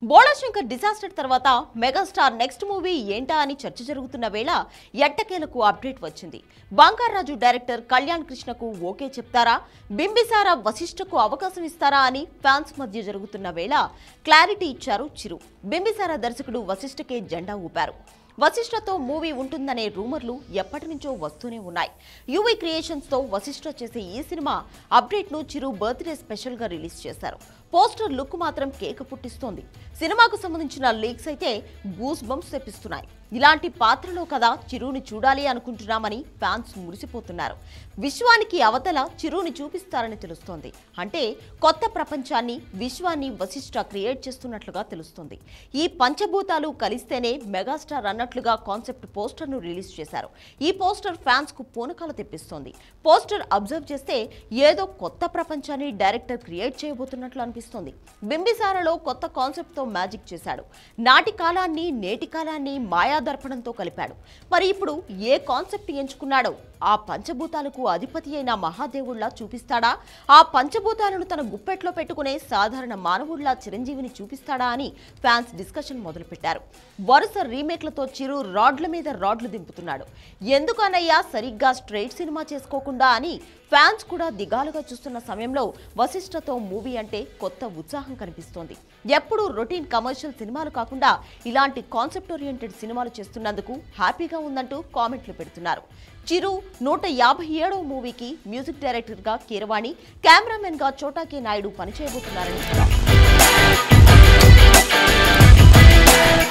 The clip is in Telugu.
బోళాశంకర్ డిజాస్టర్ తర్వాత మెగాస్టార్ నెక్స్ట్ మూవీ ఏంటా అని చర్చ జరుగుతున్న వేళ ఎట్టకేలకు అప్డేట్ వచ్చింది బంగారాజు డైరెక్టర్ కళ్యాణ్ కృష్ణకు ఓకే చెప్తారా బింబిసారా వశిష్ఠకు అవకాశం ఇస్తారా అని ఫ్యాన్స్ మధ్య జరుగుతున్న వేళ క్లారిటీ ఇచ్చారు చిరు బింబిసారా దర్శకుడు వశిష్ఠకే జెండా ఊపారు వశిష్ఠతో మూవీ ఉంటుందనే రూమర్లు ఎప్పటి నుంచో వస్తూనే ఉన్నాయి యూవీ క్రియేషన్స్ తో వశిష్ఠ చేసే ఈ సినిమా అప్డేట్ ను చిరు బర్త్డే స్పెషల్ గా రిలీజ్ చేశారు పోస్టర్ లుక్ మాత్రం కేక పుట్టిస్తోంది సినిమాకు సంబంధించిన లీక్స్ అయితే గూస్ బంప్స్ తెప్పిస్తున్నాయి ఇలాంటి పాత్రలో కదా చిరుని చూడాలి అనుకుంటున్నామని ఫ్యాన్స్ మురిసిపోతున్నారు విశ్వానికి అవతల చిరుని చూపిస్తారని తెలుస్తోంది అంటే కొత్త ప్రపంచాన్ని విశ్వాన్ని వశిష్ఠ క్రియేట్ చేస్తున్నట్లుగా తెలుస్తుంది ఈ పంచభూతాలు కలిస్తేనే మెగాస్టార్ అన్నట్లుగా కాన్సెప్ట్ పోస్టర్ ను రిలీజ్ చేశారు ఈ పోస్టర్ ఫ్యాన్స్ కు పూనకాలు తెప్పిస్తోంది పోస్టర్ అబ్జర్వ్ చేస్తే ఏదో కొత్త ప్రపంచాన్ని డైరెక్టర్ క్రియేట్ చేయబోతున్నట్లు అనిపిస్తోంది బింబిసారలో కొత్త కాన్సెప్ట్ తో మ్యాజిక్ చేశాడు నాటి కాలాన్ని నేటి కాలాన్ని మాయాదర్పణంతో కలిపాడు మరి ఇప్పుడు ఏ కాన్సెప్ట్ ఎంచుకున్నాడో ఆ పంచభూతాలకు అధిపతి అయిన మహాదేవుళ్లా చూపిస్తాడా ఆ పంచభూతాలను తన గుప్పెట్లో పెట్టుకునే సాధారణ మానవుళ్లా చిరంజీవిని చూపిస్తాడా అని ఫ్యాన్స్ డిస్కషన్ మొదలుపెట్టారు వరుస రీమేక్లతో చిరు రాడ్ల మీద రాడ్లు దింపుతున్నాడు ఎందుకనయ్యా సరిగ్గా స్ట్రైట్ సినిమా చేసుకోకుండా అని ఫ్యాన్స్ కూడా దిగాలుగా చూస్తున్న సమయంలో వశిష్ఠతో మూవీ అంటే కొత్త ఉత్సాహం కనిపిస్తోంది ఎప్పుడూ రొటీన్ కమర్షియల్ సినిమాలు కాకుండా ఇలాంటి కాన్సెప్ట్ ఓరియంటెడ్ సినిమాలు చేస్తున్నందుకు హ్యాపీగా ఉందంటూ కామెంట్లు పెడుతున్నారు చిరు నూట యాభై ఏడవ మూవీకి మ్యూజిక్ డైరెక్టర్గా కీరవాణి కెమెరామెన్గా చోటాకే నాయుడు పనిచేయబోతున్నారని టాక్.